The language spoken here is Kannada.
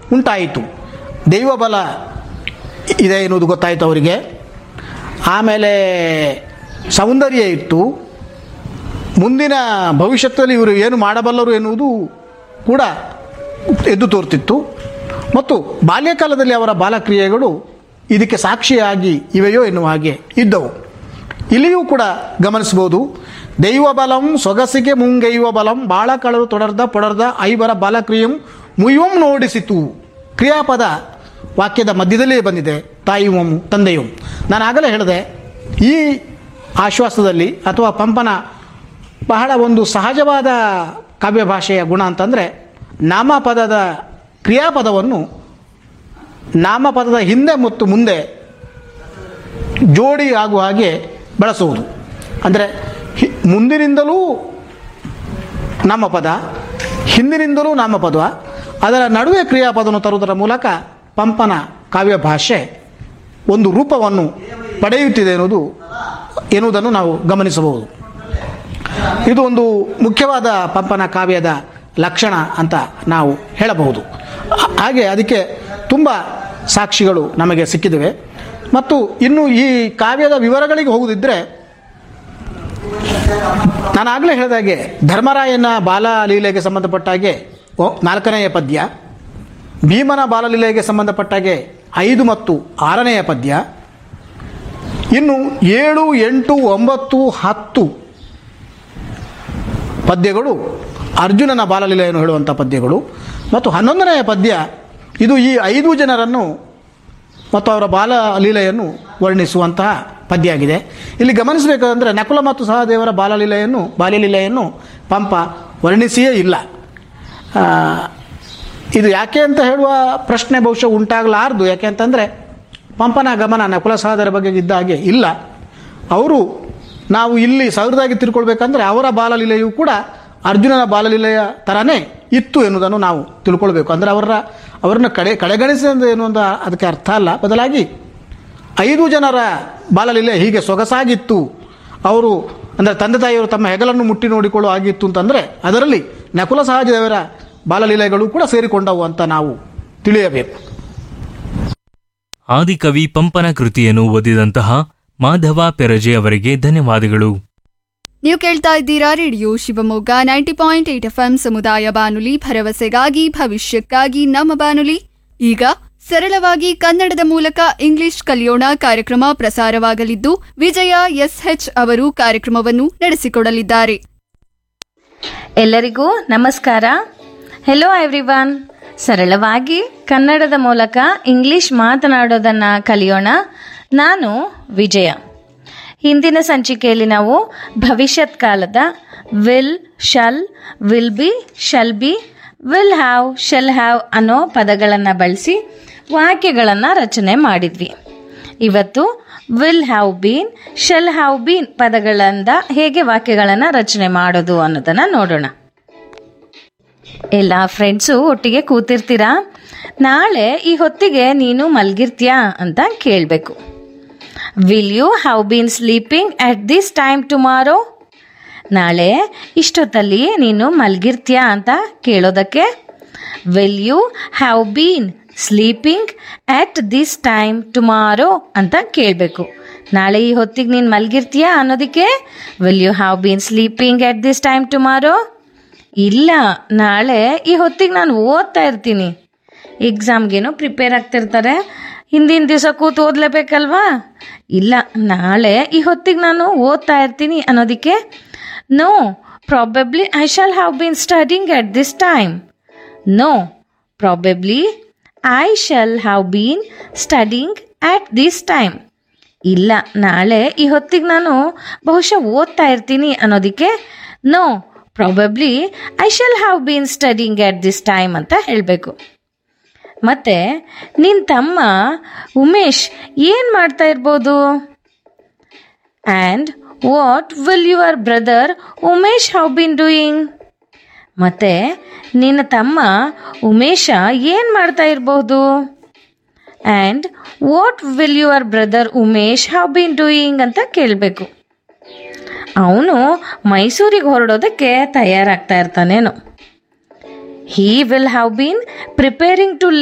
ಉಂಟಾಯಿತು ದೈವಬಲ ಇದೆ ಎನ್ನುವುದು ಗೊತ್ತಾಯಿತು ಅವರಿಗೆ ಆಮೇಲೆ ಸೌಂದರ್ಯ ಇತ್ತು ಮುಂದಿನ ಭವಿಷ್ಯದಲ್ಲಿ ಇವರು ಏನು ಮಾಡಬಲ್ಲರು ಎನ್ನುವುದು ಕೂಡ ಎದ್ದು ತೋರ್ತಿತ್ತು ಮತ್ತು ಬಾಲ್ಯಕಾಲದಲ್ಲಿ ಅವರ ಬಾಲಕ್ರಿಯೆಗಳು ಇದಕ್ಕೆ ಸಾಕ್ಷಿಯಾಗಿ ಇವೆಯೋ ಎನ್ನುವ ಹಾಗೆ ಇದ್ದವು ಇಲ್ಲಿಯೂ ಕೂಡ ಗಮನಿಸ್ಬೋದು ದೈವ ಬಲಂ ಸೊಗಸಿಗೆ ಮುಂಗೈವ ಬಲಂ ಬಾಳ ಕಳರು ತೊಡರ್ದ ಪೊಡರ್ದ ಐವರ ಬಾಲಕ್ರಿಯಂ ಮುಯ್ಯಂ ನೋಡಿಸಿತು ಕ್ರಿಯಾಪದ ವಾಕ್ಯದ ಮಧ್ಯದಲ್ಲೇ ಬಂದಿದೆ ತಾಯಿವಂ ತಂದೆಯಂ ನಾನು ಆಗಲೇ ಹೇಳಿದೆ ಈ ಆಶ್ವಾಸದಲ್ಲಿ ಅಥವಾ ಪಂಪನ ಬಹಳ ಒಂದು ಸಹಜವಾದ ಕಾವ್ಯ ಭಾಷೆಯ ಗುಣ ಅಂತಂದರೆ ನಾಮಪದದ ಕ್ರಿಯಾಪದವನ್ನು ನಾಮಪದದ ಹಿಂದೆ ಮತ್ತು ಮುಂದೆ ಜೋಡಿ ಆಗುವ ಹಾಗೆ ಬಳಸುವುದು ಅಂದರೆ ಹಿ- ಮುಂದಿನಿಂದಲೂ ನಾಮಪದ ಹಿಂದಿನಿಂದಲೂ ನಾಮಪದ ಅದರ ನಡುವೆ ಕ್ರಿಯಾಪದವನ್ನು ತರುವುದರ ಮೂಲಕ ಪಂಪನ ಕಾವ್ಯ ಭಾಷೆ ಒಂದು ರೂಪವನ್ನು ಪಡೆಯುತ್ತಿದೆ ಎನ್ನುವುದು ಎನ್ನುವುದನ್ನು ನಾವು ಗಮನಿಸಬಹುದು ಇದು ಒಂದು ಮುಖ್ಯವಾದ ಪಂಪನ ಕಾವ್ಯದ ಲಕ್ಷಣ ಅಂತ ನಾವು ಹೇಳಬಹುದು ಹಾ- ಹಾಗೆ ಅದಕ್ಕೆ ತುಂಬ ಸಾಕ್ಷಿಗಳು ನಮಗೆ ಸಿಕ್ಕಿವೆ ಮತ್ತು ಇನ್ನು ಈ ಕಾವ್ಯದ ವಿವರಗಳಿಗೆ ಹೋಗುವುದಿದ್ದರೆ ನಾನು ಆಗಲೇ ಹೇಳಿದ ಹಾಗೆ ಧರ್ಮರಾಯನ ಬಾಲಲೀಲೆಗೆ ಸಂಬಂಧಪಟ್ಟ ಹಾಗೆ ಒ- ನಾಲ್ಕನೆಯ ಪದ್ಯ ಭೀಮನ ಬಾಲಲೀಲೆಗೆ ಸಂಬಂಧಪಟ್ಟ ಹಾಗೆ ಐದು ಮತ್ತು ಆರನೆಯ ಪದ್ಯ ಇನ್ನು ಏಳು ಎಂಟು ಒಂಬತ್ತು ಹತ್ತು ಪದ್ಯಗಳು ಅರ್ಜುನನ ಬಾಲಲೀಲೆಯನ್ನು ಹೇಳುವಂಥ ಪದ್ಯಗಳು ಮತ್ತು ಹನ್ನೊಂದನೆಯ ಪದ್ಯ ಇದು ಈ ಐದು ಜನರನ್ನು ಮತ್ತು ಅವರ ಬಾಲಲೀಲೆಯನ್ನು ವರ್ಣಿಸುವಂತಹ ಪದ್ಯ ಆಗಿದೆ ಇಲ್ಲಿ ಗಮನಿಸಬೇಕಾದಂದರೆ ನಕುಲ ಮತ್ತು ಸಹದೇವರ ಬಾಲಲೀಲೆಯನ್ನು ಬಾಲ್ಯಲೀಲೆಯನ್ನು ಪಂಪ ವರ್ಣಿಸಿಯೇ ಇಲ್ಲ ಆ, ಇದು ಯಾಕೆ ಅಂತ ಹೇಳುವ ಪ್ರಶ್ನೆ ಬಹುಶಃ ಉಂಟಾಗಲಾರದು ಯಾಕೆ ಅಂತಂದರೆ ಪಂಪನ ಗಮನ ನಕುಲ ಸಹೋದರ ಬಗ್ಗೆ ಇದ್ದ ಹಾಗೆ ಇಲ್ಲ ಅವರು ನಾವು ಇಲ್ಲಿ ಸಹೃದಾಗಿ ತಿಳ್ಕೊಳ್ಬೇಕಂದ್ರೆ ಅವರ ಬಾಲಲೀಲೆಯೂ ಕೂಡ ಅರ್ಜುನನ ಬಾಲಲೀಲೆಯ ಥರನೇ ಇತ್ತು ಎನ್ನುವುದನ್ನು ನಾವು ತಿಳ್ಕೊಳ್ಬೇಕು ಅಂದರೆ ಅವರ ಅವರನ್ನು ಕಡೆ ಕಡೆಗಣಿಸಿದ ಏನು ಅಂತ ಅದಕ್ಕೆ ಅರ್ಥ ಅಲ್ಲ ಬದಲಾಗಿ ಐದು ಜನರ ಬಾಲಲೀಲೆ ಹೀಗೆ ಸೊಗಸಾಗಿತ್ತು ಅವರು ಅಂದರೆ ತಂದೆ ತಾಯಿಯವರು ತಮ್ಮ ಹೆಗಲನ್ನು ಮುಟ್ಟಿ ನೋಡಿಕೊಳ್ಳೋ ಆಗಿತ್ತು ಅಂತಂದರೆ ಅದರಲ್ಲಿ ನಕುಲ ಸಹಜದೇವರ ಬಾಲಲೀಲೆಗಳು ಕೂಡ ಸೇರಿಕೊಂಡವು ಅಂತ ನಾವು ತಿಳಿಯಬೇಕು ಆದಿಕವಿ ಪಂಪನ ಕೃತಿಯನ್ನು ಓದಿದಂತಹ ಮಾಧವ ಪೆರಜೆ ಅವರಿಗೆ ಧನ್ಯವಾದಗಳು ನೀವು ಕೇಳ್ತಾ ಇದ್ದೀರಾ radio Shivamogga ninety point eight F ಸಮುದಾಯ ಬಾನುಲಿ ಭರವಸೆಗಾಗಿ ಭವಿಷ್ಯಕ್ಕಾಗಿ ನಮ್ಮ ಬಾನುಲಿ ಈಗ ಸರಳವಾಗಿ ಕನ್ನಡದ ಮೂಲಕ ಇಂಗ್ಲಿಷ್ ಕಲಿಯೋಣ ಕಾರ್ಯಕ್ರಮ ಪ್ರಸಾರವಾಗಲಿದ್ದು ವಿಜಯ ಎಸ್ಎಚ್ ಅವರು ಕಾರ್ಯಕ್ರಮವನ್ನು ನಡೆಸಿಕೊಡಲಿದ್ದಾರೆ ಎಲ್ಲರಿಗೂ ನಮಸ್ಕಾರ ಹೆಲೋ ಎವ್ರಿವನ್ ಸರಳವಾಗಿ ಕನ್ನಡದ ಮೂಲಕ ಇಂಗ್ಲಿಷ್ ಮಾತನಾಡೋದನ್ನು ಕಲಿಯೋಣ ನಾನು ವಿಜಯ ಹಿಂದಿನ ಸಂಚಿಕೆಯಲ್ಲಿ ನಾವು ಭವಿಷ್ಯತ್ ಕಾಲದ will shall will be shall be will have shall have ಅನ್ನೋ ಪದಗಳನ್ನು ಬಳಸಿ ವಾಕ್ಯಗಳನ್ನು ರಚನೆ ಮಾಡಿದ್ವಿ ಇವತ್ತು will have been shall have been ಪದಗಳಿಂದ ಹೇಗೆ ವಾಕ್ಯಗಳನ್ನು ರಚನೆ ಮಾಡೋದು ಅನ್ನೋದನ್ನು ನೋಡೋಣ ಎಲ್ಲ ಫ್ರೆಂಡ್ಸು ಒಟ್ಟಿಗೆ ಕೂತಿರ್ತೀರಾ ನಾಳೆ ಈ ಹೊತ್ತಿಗೆ ನೀನು ಮಲ್ಗಿರ್ತೀಯಾ ಅಂತ ಕೇಳಬೇಕು will you have been sleeping at this time tomorrow ನಾಳೆ ಇಷ್ಟೊತ್ತಲ್ಲಿ ನೀನು ಮಲ್ಗಿರ್ತೀಯಾ ಅಂತ ಕೇಳೋದಕ್ಕೆ will you have been sleeping at this time tomorrow ಅಂತ ಕೇಳಬೇಕು ನಾಳೆ ಈ ಹೊತ್ತಿಗೆ ನೀನು ಮಲ್ಗಿರ್ತೀಯಾ ಅನ್ನೋದಕ್ಕೆ will you have been sleeping at this time tomorrow ಇಲ್ಲ ನಾಳೆ ಈ ಹೊತ್ತಿಗೆ ನಾನು ಓದ್ತಾ ಇರ್ತೀನಿ ಎಕ್ಸಾಮ್ಗೇನೋ ಪ್ರಿಪೇರ್ ಆಗ್ತಿರ್ತಾರೆ ಹಿಂದಿನ ದಿವಸ ಕೂತು ಓದಲೇಬೇಕಲ್ವಾ ಇಲ್ಲ ನಾಳೆ ಈ ಹೊತ್ತಿಗೆ ನಾನು ಓದ್ತಾ ಇರ್ತೀನಿ ಅನ್ನೋದಕ್ಕೆ no probably I shall have been studying at this time no probably I shall have been studying at this time ಇಲ್ಲ ನಾಳೆ ಈ ಹೊತ್ತಿಗೆ ನಾನು ಬಹುಶಃ ಓದ್ತಾ ಇರ್ತೀನಿ ಅನ್ನೋದಕ್ಕೆ no probably I shall have been studying at this time ಅಂತ ಹೇಳಬೇಕು ಮತ್ತು ನಿನ್ನ ತಮ್ಮ ಉಮೇಶ್ ಏನು ಮಾಡ್ತಾ ಇರ್ಬೋದು and what will your brother Umesh have been doing ಮತ್ತು ನಿನ್ನ ತಮ್ಮ ಉಮೇಶ ಏನು ಮಾಡ್ತಾ ಇರಬಹುದು and what will your brother Umesh have been doing ಅಂತ ಕೇಳಬೇಕು ಅವನು ಮೈಸೂರಿಗೆ ಹೊರಡೋದಕ್ಕೆ ತಯಾರಾಗ್ತಾ ಇರ್ತಾನೇನೋ he will have been preparing to